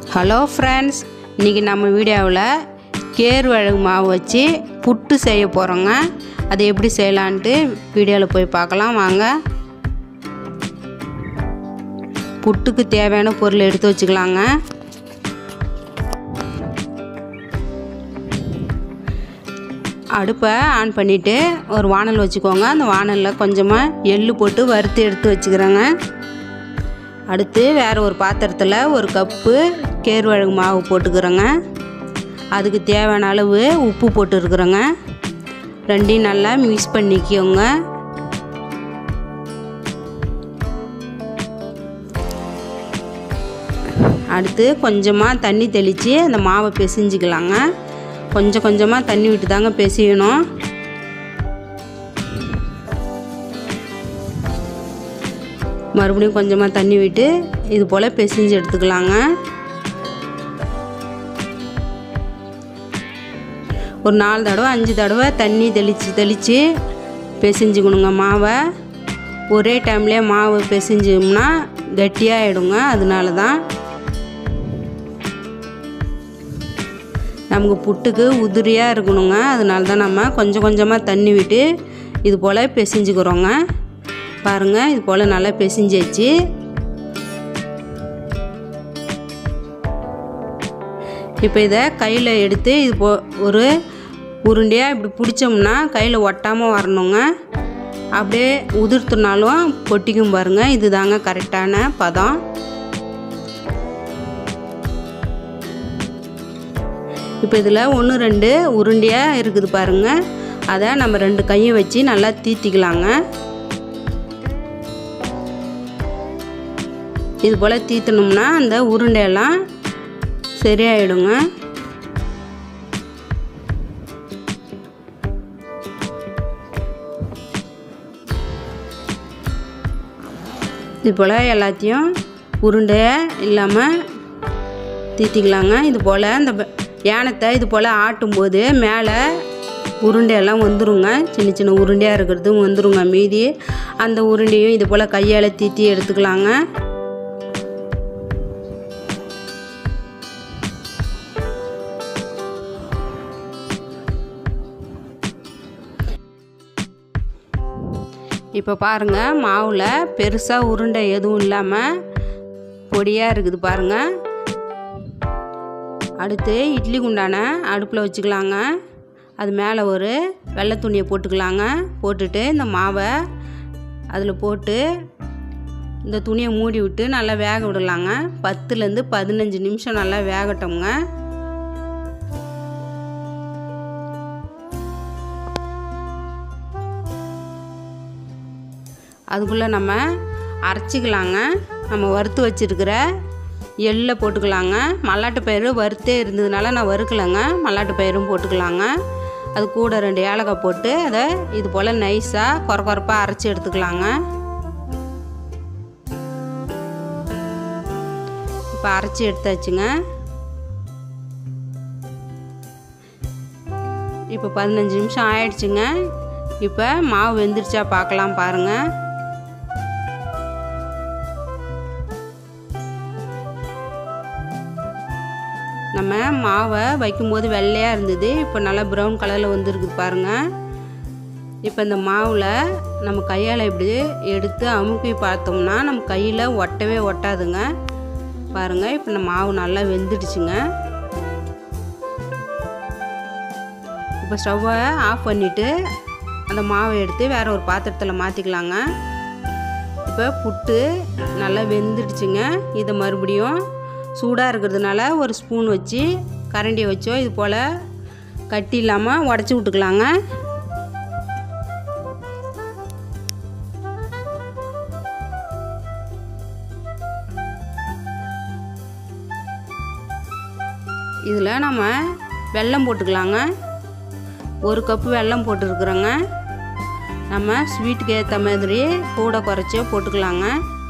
hello friends இன்றைக்கி நம்ம வீடியோவில் கேழ்வரகு மாவு வச்சு புட்டு செய்ய போகிறோங்க அது எப்படி செய்யலான்ட்டு வீடியோவில் போய் பார்க்கலாம் வாங்க புட்டுக்கு தேவையான பொருள் எடுத்து வச்சுக்கலாங்க அடுப்பை ஆன் பண்ணிவிட்டு ஒரு வானல் வச்சுக்கோங்க அந்த வானலில் கொஞ்சமாக எள்ளு போட்டு வறுத்து எடுத்து வச்சுக்கிறேங்க அடுத்து வேறு ஒரு பாத்திரத்தில் ஒரு கப்பு கேழ்வரகு மாவு போட்டுக்கிறேங்க அதுக்கு தேவையான அளவு உப்பு போட்டுருக்குறேங்க ரெண்டையும் நல்லா மிக்ஸ் பண்ணிக்கோங்க அடுத்து கொஞ்சமாக தண்ணி தெளித்து அந்த மாவை பிசைஞ்சிக்கலாங்க கொஞ்சம் கொஞ்சமாக தண்ணி விட்டு தாங்க பிசையணும் மறுபடியும் கொஞ்சமாக தண்ணி விட்டு இது போல் பிசைஞ்சு எடுத்துக்கலாங்க ஒரு நாலு தடவை அஞ்சு தடவை தண்ணி தெளித்து தெளித்து பிசைஞ்சுக்கணுங்க மாவை ஒரே டைம்லேயே மாவு பிசைஞ்சோம்னா கட்டியாகிடுங்க அதனால தான் நமக்கு புட்டுக்கு உதிரியாக இருக்கணுங்க அதனால தான் நம்ம கொஞ்சம் கொஞ்சமாக தண்ணி விட்டு இது போல் பிசைஞ்சுக்கிறோங்க பாருங்கள் இது போல் நல்லா பிசைஞ்சாச்சு இப்போ இதை கையில் எடுத்து இது போ ஒரு உருண்டையாக இப்படி பிடிச்சோம்னா கையில் ஒட்டாமல் வரணுங்க அப்படியே உதிர்த்துனாலும் கொட்டிக்கும் பாருங்கள் இது தாங்க கரெக்டான பதம் இப்போ இதில் ஒன்று ரெண்டு உருண்டையாக இருக்குது பாருங்கள் அதை நம்ம ரெண்டு கையும் வச்சு நல்லா தீத்திக்கலாங்க இது போல் தீத்தணும்னா அந்த உருண்டையெல்லாம் சரியாயிடுங்க இது போல் எல்லாத்தையும் உருண்டை இல்லாமல் தீத்திக்கலாங்க இது போல் இந்த யானத்தை இது போல் ஆட்டும்போது மேலே உருண்டையெல்லாம் வந்துருங்க சின்ன சின்ன உருண்டையாக இருக்கிறதும் வந்துருங்க மீதி அந்த உருண்டையும் இது போல் கையால் தீத்தி எடுத்துக்கலாங்க இப்போ பாருங்கள் மாவில் பெருசாக உருண்டை எதுவும் இல்லாமல் பொடியாக இருக்குது பாருங்கள் அடுத்து இட்லி குண்டான அடுப்பில் வச்சுக்கலாங்க அது மேலே ஒரு வெள்ளை துணியை போட்டுக்கலாங்க போட்டுட்டு இந்த மாவை அதில் போட்டு இந்த துணியை மூடி விட்டு நல்லா வேக விடலாங்க பத்துலேருந்து பதினஞ்சு நிமிஷம் நல்லா வேகட்டோங்க அதுக்குள்ளே நம்ம அரைச்சிக்கலாங்க நம்ம வறுத்து வச்சுருக்கிற எள்ளை போட்டுக்கலாங்க மல்லாட்டு பயிறு வறுத்தே இருந்ததுனால நான் வறுக்கலைங்க மல்லாட்டு பயிரும் போட்டுக்கலாங்க அது கூட ரெண்டு ஏலக்காய் போட்டு அதை இது போல் நைஸாக குறை குறைப்பாக அரைச்சி எடுத்துக்கலாங்க இப்போ அரைச்சி எடுத்தாச்சுங்க இப்போ பதினஞ்சு நிமிஷம் ஆயிடுச்சுங்க இப்போ மாவு வெந்துருச்சா பார்க்கலாம் பாருங்கள் நம்ம மாவை வைக்கும்போது வெள்ளையாக இருந்தது இப்போ நல்லா ப்ரௌன் கலரில் வந்துருக்குது பாருங்கள் இப்போ இந்த மாவில் நம்ம கையால் இப்படி எடுத்து அமுக்கி பார்த்தோம்னா நம்ம கையில் ஒட்டவே ஒட்டாதுங்க பாருங்கள் இப்போ இந்த மாவு நல்லா வெந்துடுச்சுங்க இப்போ ஸ்டவ்வை ஆஃப் பண்ணிவிட்டு அந்த மாவை எடுத்து வேறு ஒரு பாத்திரத்தில் மாற்றிக்கலாங்க இப்போ புட்டு நல்லா வெந்துடுச்சுங்க இதை மறுபடியும் சூடாக இருக்கிறதுனால ஒரு ஸ்பூன் வச்சு கரண்டியை வச்சோ இது போல் கட்டி இல்லாமல் உடச்சி விட்டுக்கலாங்க இதில் நம்ம வெல்லம் போட்டுக்கலாங்க ஒரு கப்பு வெல்லம் போட்டுருக்குறோங்க நம்ம ஸ்வீட்டுக்கு ஏற்ற மாதிரி கூட குறைச்சோ போட்டுக்கலாங்க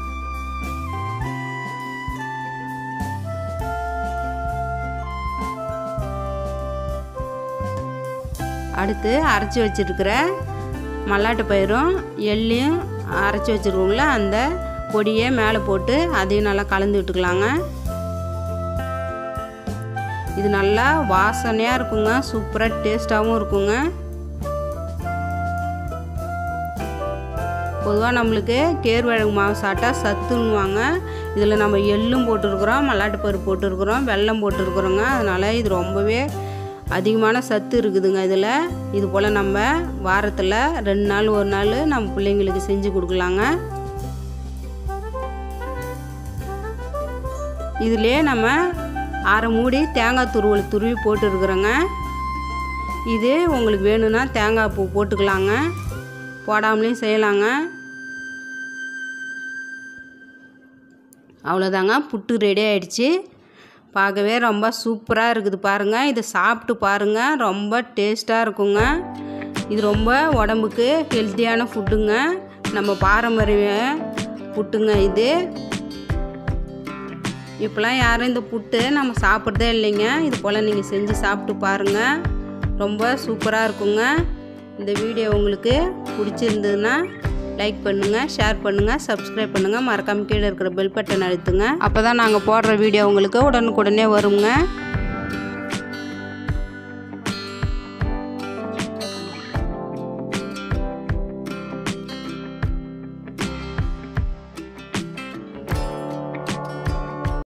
அடுத்து அரைச்சி வச்சுருக்கிற மல்லாட்டு பயிரும் எள்ளையும் அரைச்சி வச்சுருக்கோங்கள அந்த பொடியை மேலே போட்டு அதையும் நல்லா கலந்து விட்டுக்கலாங்க இது நல்லா வாசனையாக இருக்குங்க சூப்பராக டேஸ்ட்டாகவும் இருக்குங்க பொதுவாக நம்மளுக்கு கேழ்வரகு மாவு சாப்பிட்டா சத்துன்னுவாங்க இதில் நம்ம எள்ளும் போட்டிருக்கிறோம் மல்லாட்டு பருப்பு போட்டிருக்கிறோம் வெல்லம் போட்டிருக்கிறோங்க அதனால் இது ரொம்பவே அதிகமான சத்து இருக்குதுங்க இதில் இது போல் நம்ம வாரத்தில் ரெண்டு நாள் ஒரு நாள் நம்ம பிள்ளைங்களுக்கு செஞ்சு கொடுக்கலாங்க இதிலே நம்ம அரை மூடி தேங்காய் துருவல் துருவி போட்டுருக்குறோங்க இது உங்களுக்கு வேணும்னா தேங்காய் பூ போட்டுக்கலாங்க போடாமலேயும் செய்யலாங்க அவ்வளோதாங்க புட்டு ரெடி ஆயிடுச்சு பார்க்கவே ரொம்ப சூப்பராக இருக்குது பாருங்கள் இதை சாப்பிட்டு பாருங்கள் ரொம்ப டேஸ்ட்டாக இருக்குங்க இது ரொம்ப உடம்புக்கு ஹெல்த்தியான ஃபுட்டுங்க நம்ம பாரம்பரிய புட்டுங்க இது இப்போலாம் யாரும் இந்த புட்டு நம்ம சாப்பிட்றதே இல்லைங்க இது போல் நீங்கள் செஞ்சு சாப்பிட்டு பாருங்கள் ரொம்ப சூப்பராக இருக்குங்க இந்த வீடியோ உங்களுக்கு பிடிச்சிருந்ததுன்னா லைக் பண்ணுங்கள் ஷேர் பண்ணுங்கள் சப்ஸ்கிரைப் பண்ணுங்கள் மறக்காம கீழே இருக்கிற பெல் பட்டன் அழுத்துங்க அப்போ தான் நாங்கள் போடுற வீடியோ உங்களுக்கு உடனுக்குடனே வருங்க